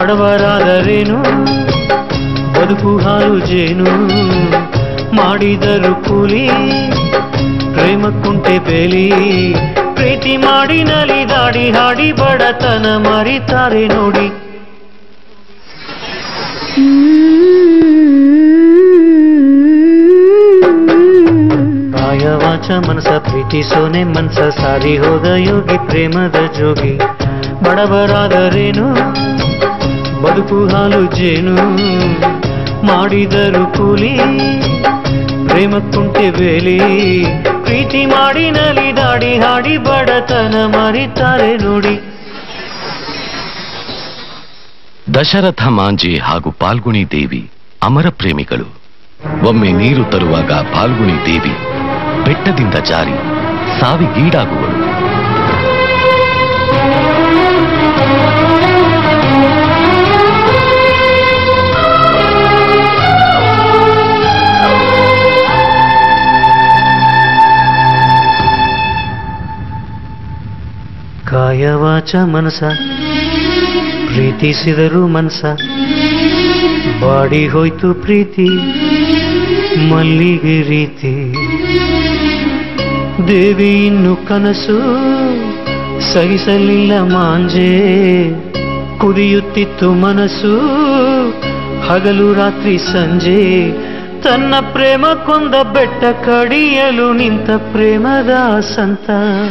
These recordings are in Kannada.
ಬಡವರಾದರೇನು ಬದುಕು ಹಾಲು ಜೇನು ಮಾಡಿದರು ಕೂಲಿ ಪ್ರೇಮಕ್ಕುಂಟೆ ಬೇಲಿ ಪ್ರೀತಿ ಮಾಡಿ ನಲಿದಾಡಿ ಹಾಡಿ ಬಡತನ ಮರಿತಾರೆ ನೋಡಿ ಕಾಯ ವಾಚ ಮನಸ ಪ್ರೀತಿಸೋನೆ ಮನಸ ಸಾರಿ ಹೋದ ಯೋಗಿ ಪ್ರೇಮದ ಜೋಗಿ ಬಡವರಾದರೇನು ಬದುಕು ಹಾಲು ಜೇನು ಮಾಡಿದರು ಕೂಲಿ ಪ್ರೇಮಕ್ಕುಂಟೆ ಬೇಲಿ ಪ್ರೀತಿ ಮಾಡಿ ನಲಿದಾಡಿ ಹಾಡಿ ಬಡತನ ಮರಿತಾರೆ ನೋಡಿ ದಶರಥ ಮಾಂಜೆ ಹಾಗೂ ಪಾಲ್ಗುಣಿ ದೇವಿ ಅಮರ ಪ್ರೇಮಿಗಳು ಒಮ್ಮೆ ನೀರು ತರುವಾಗ ಪಾಲ್ಗುಣಿ ದೇವಿ ಬೆಟ್ಟದಿಂದ ಜಾರಿ ಸಾವಿಗೀಡಾಗುವಳು ಕಾಯ ವಾಚ ಮನಸ ಪ್ರೀತಿಸಿದರು ಮನಸ ಬಾಡಿ ಹೋಯ್ತು ಪ್ರೀತಿ ಮಲ್ಲಿಗೆ ರೀತಿ ದೇವಿ ಇನ್ನು ಕನಸು ಸಹಿಸಲಿಲ್ಲ ಮಾಂಜೆ ಕುದಿಯುತ್ತಿತ್ತು ಮನಸ್ಸು ಹಗಲು ರಾತ್ರಿ ಸಂಜೆ ತನ್ನ ಪ್ರೇಮ ಕೊಂದ ಬೆಟ್ಟ ಕಡಿಯಲು ನಿಂತ ಪ್ರೇಮದ ಸಂತ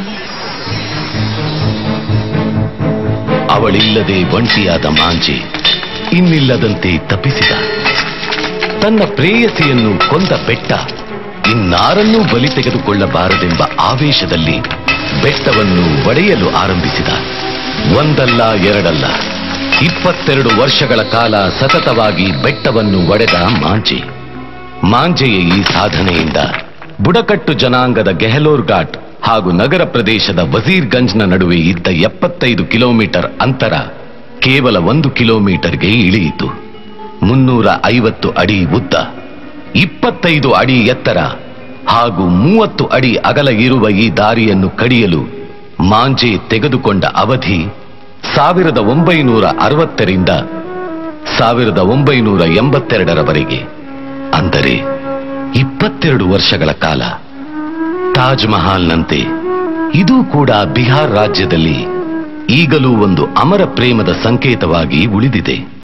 ಅವಳಿಲ್ಲದೆ ಒಂಟಿಯಾದ ಮಾಂಜೆ ಇನ್ನಿಲ್ಲದಂತೆ ತಪ್ಪಿಸಿದ ತನ್ನ ಪ್ರೇಯಸಿಯನ್ನು ಕೊಂದ ಬೆಟ್ಟ ಇನ್ನಾರನ್ನೂ ಬಲಿ ತೆಗೆದುಕೊಳ್ಳಬಾರದೆಂಬ ಆವೇಶದಲ್ಲಿ ಬೆಟ್ಟವನ್ನು ಒಡೆಯಲು ಆರಂಭಿಸಿದ ಒಂದಲ್ಲ ಎರಡಲ್ಲ ಇಪ್ಪತ್ತೆರಡು ವರ್ಷಗಳ ಕಾಲ ಸತತವಾಗಿ ಬೆಟ್ಟವನ್ನು ಒಡೆದ ಮಾಂಜೆ ಮಾಂಜೆಯ ಈ ಸಾಧನೆಯಿಂದ ಬುಡಕಟ್ಟು ಜನಾಂಗದ ಗೆಹಲೋರ್ ಘಾಟ್ ಹಾಗೂ ನಗರ ಪ್ರದೇಶದ ವಜೀರ್ಗಂಜ್ನ ನಡುವೆ ಇದ್ದ ಎಪ್ಪತ್ತೈದು ಕಿಲೋಮೀಟರ್ ಅಂತರ ಕೇವಲ ಒಂದು ಕಿಲೋಮೀಟರ್ಗೆ ಇಳಿಯಿತು ಮುನ್ನೂರ ಐವತ್ತು ಅಡಿ ಉದ್ದ ಇಪ್ಪತ್ತೈದು ಅಡಿ ಎತ್ತರ ಹಾಗೂ ಮೂವತ್ತು ಅಡಿ ಅಗಲ ಇರುವ ಈ ದಾರಿಯನ್ನು ಕಡಿಯಲು ಮಾಂಜೆ ತೆಗೆದುಕೊಂಡ ಅವಧಿ ಸಾವಿರದ ಒಂಬೈನೂರ ಅರವತ್ತರಿಂದ ಸಾವಿರದ ಒಂಬೈನೂರ ಎಂಬತ್ತೆರಡರವರೆಗೆ ಅಂದರೆ ಇಪ್ಪತ್ತೆರಡು ವರ್ಷಗಳ ಕಾಲ ತಾಜ್ ಮಹಲ್ನಂತೆ ಇದು ಕೂಡ ಬಿಹಾರ್ ರಾಜ್ಯದಲ್ಲಿ ಈಗಲೂ ಒಂದು ಅಮರ ಪ್ರೇಮದ ಸಂಕೇತವಾಗಿ ಉಳಿದಿದೆ